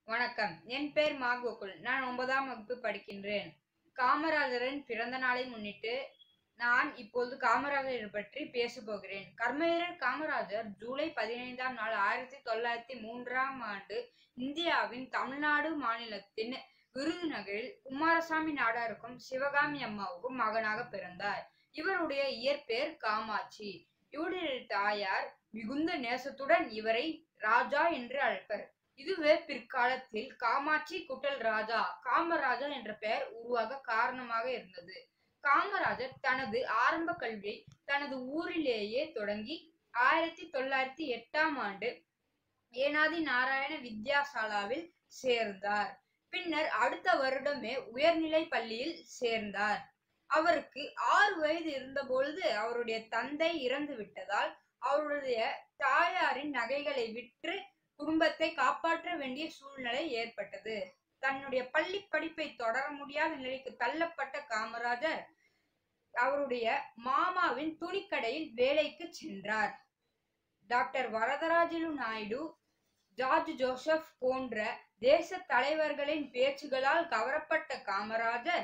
வணக்கம் என் பெயர் மாகோகுல் நான் ஒன்பதாம் வகுப்பு படிக்கின்றேன் காமராஜரின் பிறந்த நாளை முன்னிட்டு நான் இப்போது காமராஜரை பற்றி பேசப் போகிறேன் கர்மவீரர் காமராஜர் ஜூலை பதினைந்தாம் நாள் ஆயிரத்தி தொள்ளாயிரத்தி மூன்றாம் ஆண்டு இந்தியாவின் தமிழ்நாடு மாநிலத்தின் விருதுநகரில் குமாரசாமி நாடாருக்கும் சிவகாமி அம்மாவுக்கும் மகனாக பிறந்தார் இவருடைய இயற்பெயர் காமாட்சி இவருடைய தாயார் மிகுந்த நேசத்துடன் இவரை ராஜா என்று அழைப்பர் இதுவே பிற்காலத்தில் காமாட்சி குட்டல் ராஜா காமராஜா என்ற பெயர் உருவாக காரணமாக இருந்தது காமராஜர் தனது ஆரம்ப கல்வியை தனது ஊரிலேயே தொடங்கி ஆயிரத்தி தொள்ளாயிரத்தி எட்டாம் ஆண்டு ஏனாதி நாராயண வித்யாசாலாவில் சேர்ந்தார் பின்னர் அடுத்த வருடமே உயர்நிலை பள்ளியில் சேர்ந்தார் அவருக்கு ஆறு வயது இருந்தபொழுது அவருடைய தந்தை இறந்து விட்டதால் அவருடைய தாயாரின் நகைகளை விற்று குடும்பத்தை காப்பாற்ற வேண்டிய சூழ்நிலை ஏற்பட்டது தன்னுடைய பள்ளி படிப்பை தொடர முடியாத நிலைக்கு தள்ளப்பட்ட காமராஜர் அவருடைய மாமாவின் துணிக்கடையில் வேலைக்கு சென்றார் டாக்டர் வரதராஜலு நாயுடு ஜார்ஜ் ஜோசப் போன்ற தேச தலைவர்களின் பேச்சுகளால் கவரப்பட்ட காமராஜர்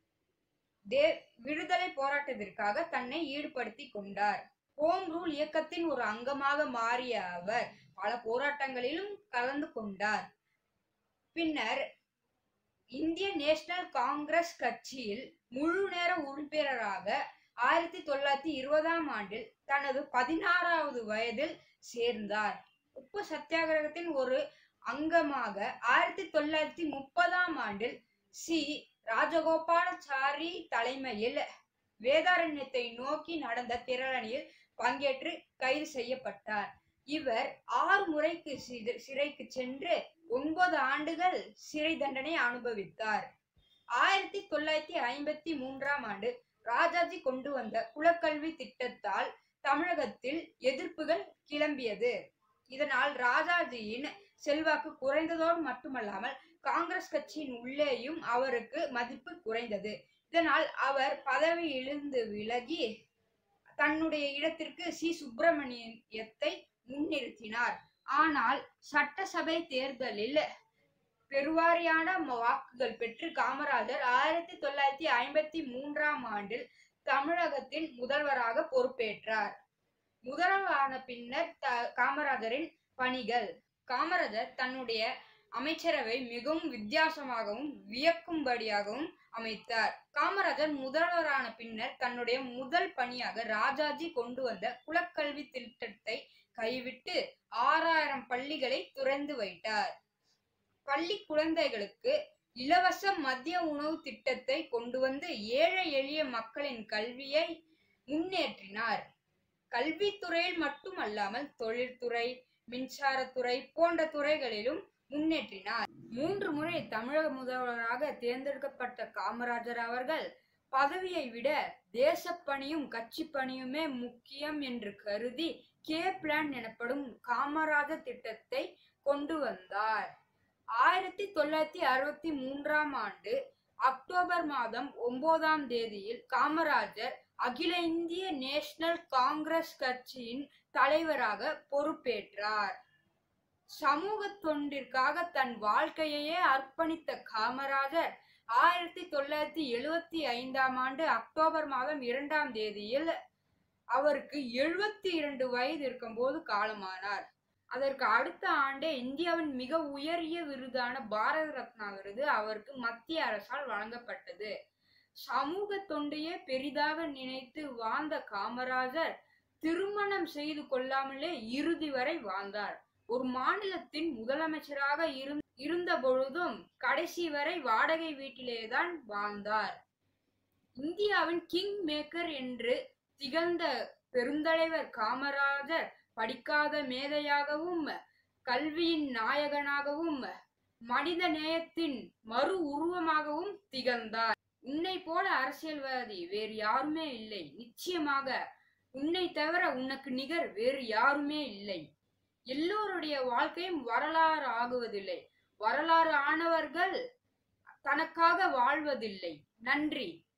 தே விடுதலை போராட்டத்திற்காக தன்னை ஈடுபடுத்தி கொண்டார் ஹோம் ரூல் இயக்கத்தின் ஒரு அங்கமாக மாறிய அவர் பல போராட்டங்களிலும் கலந்து கொண்டார் பின்னர் இந்திய நேஷனல் காங்கிரஸ் கட்சியில் முழு நேர உறுப்பினராக ஆயிரத்தி தொள்ளாயிரத்தி இருபதாம் ஆண்டில் தனது பதினாறாவது வயதில் சேர்ந்தார் உப்பு சத்தியாகிரகத்தின் ஒரு அங்கமாக ஆயிரத்தி தொள்ளாயிரத்தி முப்பதாம் ஆண்டில் சி ராஜகோபாலாச்சாரி தலைமையில் வேதாரண்யத்தை நோக்கி நடந்த திரளணியில் பங்கேற்று கைது செய்யப்பட்டார் இவர் ஆறு முறைக்கு சி- சிறைக்கு சென்று ஒன்பது ஆண்டுகள் சிறை தண்டனை அனுபவித்தார் ஆயிரத்தி தொள்ளாயிரத்தி ஐம்பத்தி மூன்றாம் ஆண்டு ராஜாஜி கொண்டு வந்த குலக்கல்வி திட்டத்தால் தமிழகத்தில் எதிர்ப்புகள் கிளம்பியது இதனால் ராஜாஜியின் செல்வாக்கு குறைந்ததோடு மட்டுமல்லாமல் காங்கிரஸ் கட்சியின் உள்ளேயும் அவருக்கு மதிப்பு குறைந்தது இதனால் அவர் பதவியிலிருந்து விலகி தன்னுடைய இடத்திற்கு சி சுப்பிரமணியத்தை முன்னிறுத்தினார் ஆனால் சட்டசபை தேர்தலில் பெருவாரியான ம- வாக்குகள் பெற்று காமராஜர் ஆயிரத்தி தொள்ளாயிரத்தி ஐம்பத்தி மூன்றாம் ஆண்டில் தமிழகத்தின் முதல்வராக பொறுப்பேற்றார் முதல்வரான பின்னர் த- காமராஜரின் பணிகள் காமராஜர் தன்னுடைய அமைச்சரவை மிகவும் வித்தியாசமாகவும் வியக்கும்படியாகவும் அமைத்தார் காமராஜர் முதல்வரான பின்னர் தன்னுடைய முதல் பணியாக ராஜாஜி கொண்டு வந்த குலக்கல்வி திட்டத்தை கைவிட்டு ஆறாயிரம் பள்ளிகளை திறந்து வைத்தார் பள்ளி குழந்தைகளுக்கு இலவச மதிய உணவு திட்டத்தை கொண்டு வந்து ஏழை எளிய மக்களின் கல்வியை முன்னேற்றினார் கல்வித்துறையில் மட்டுமல்லாமல் தொழில்துறை மின்சாரத்துறை போன்ற துறைகளிலும் முன்னேற்றினார் மூன்று முறை தமிழக முதல்வராக தேர்ந்தெடுக்கப்பட்ட காமராஜர் அவர்கள் பதவியை விட தேசப்பணியும் கட்சி பணியுமே முக்கியம் என்று கருதி கே பிளான் எனப்படும் காமராஜர் திட்டத்தை கொண்டு வந்தார் ஆயிரத்தி தொள்ளாயிரத்தி அறுபத்தி மூன்றாம் ஆண்டு அக்டோபர் மாதம் ஒன்பதாம் தேதியில் காமராஜர் அகில இந்திய நேஷனல் காங்கிரஸ் கட்சியின் தலைவராக பொறுப்பேற்றார் சமூக தொண்டிற்காக தன் வாழ்க்கையையே அர்ப்பணித்த காமராஜர் ஆயிரத்தி தொள்ளாயிரத்தி எழுவத்தி ஐந்தாம் ஆண்டு அக்டோபர் மாதம் இரண்டாம் தேதியில் அவருக்கு எழுபத்தி இரண்டு வயது இருக்கும்போது காலமானார் அதற்கு அடுத்த ஆண்டே இந்தியாவின் மிக உயரிய விருதான பாரத ரத்னா விருது அவருக்கு மத்திய அரசால் வழங்கப்பட்டது சமூக தொண்டையே பெரிதாக நினைத்து வாழ்ந்த காமராஜர் திருமணம் செய்து கொள்ளாமலே இறுதி வரை வாழ்ந்தார் ஒரு மாநிலத்தின் முதலமைச்சராக இருந்- இருந்த பொழுதும் கடைசி வரை வாடகை வீட்டிலேதான் வாழ்ந்தார் இந்தியாவின் கிங் மேக்கர் என்று திகழ்ந்த பெருந்தலைவர் காமராஜர் படிக்காத மேதையாகவும் கல்வியின் நாயகனாகவும் மனித நேயத்தின் மறு உருவமாகவும் திகழ்ந்தார் உன்னை போல அரசியல்வாதி வேறு யாருமே இல்லை நிச்சயமாக உன்னை தவிர உனக்கு நிகர் வேறு யாருமே இல்லை எல்லோருடைய வாழ்க்கையும் வரலாறு ஆகுவதில்லை வரலாறு ஆனவர்கள் தனக்காக வாழ்வதில்லை நன்றி